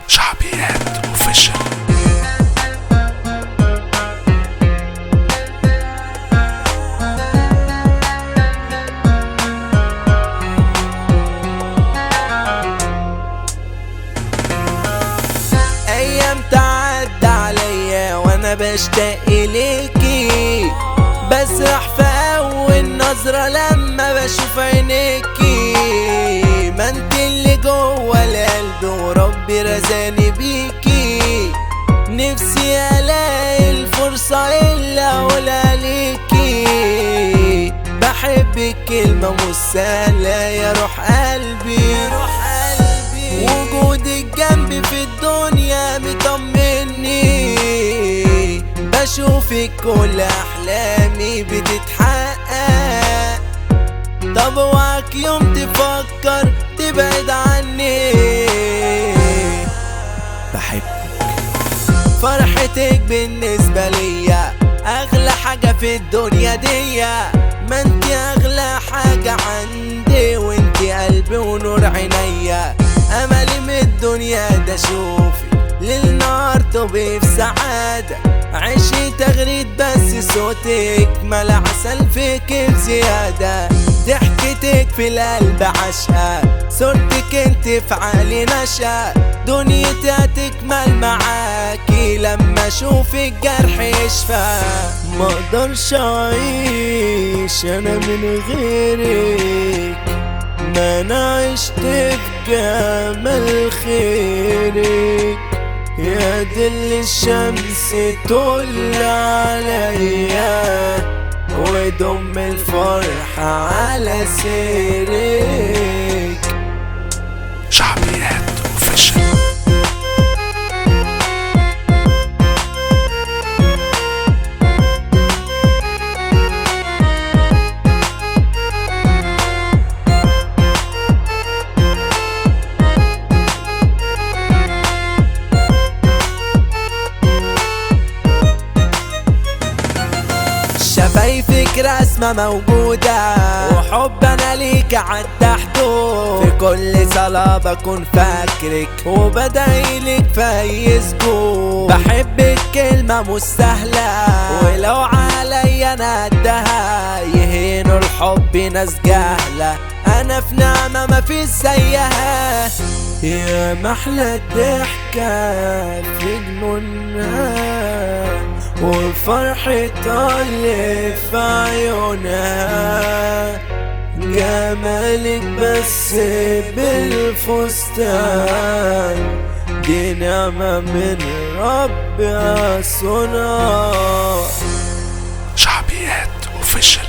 شعبيات اوفيشال ايام تعدى عليا وانا بشتاق اليكي بسرح في اول نظرة لما بشوف عينيكي ما انت اللي جوه القلب وربي رزاني بيكي نفسي الاقي الفرصة اللي اقولها ليكي بحبك كلمة مش سهلة يا روح قلبي روح قلبي وجودك جنبي في الدنيا مطمني بشوفك كل احلامي بتتحقق طب وعك يوم تفكر تبعد عني بحبك فرحتك بالنسبة ليا أغلى حاجة في الدنيا دي ما انت أغلى حاجة عندي وانت قلبي ونور عينيا أملي من الدنيا ده شوفي للنهار طبي في سعادة عيشي تغريد بس صوتك ملا عسل فيك بزيادة ضحكتك في القلب عشقة صورتك انت في عالي نشأ دنيتي هتكمل معاكي لما اشوف الجرح يشفى ما اقدرش اعيش انا من غيرك ما انا عشت في جمال خيرك يا دل الشمس طل عليا ودم الفرحة على سيرك شعبيات اوفيشال شفايفك رسمة موجودة وحب انا ليك عدى حدود في كل صلاة بكون فاكرك وبدعيلك في اي سجود بحبك كلمة مش سهلة ولو عليا انا قدها يهينوا الحب ناس جهلة انا في نعمة ما في زيها يا محلى الضحكة في جنونها والفرحة اللي في عيونها جمالك بس بالفستان دي نعمة من ربي صنع شعبيات اوفيشال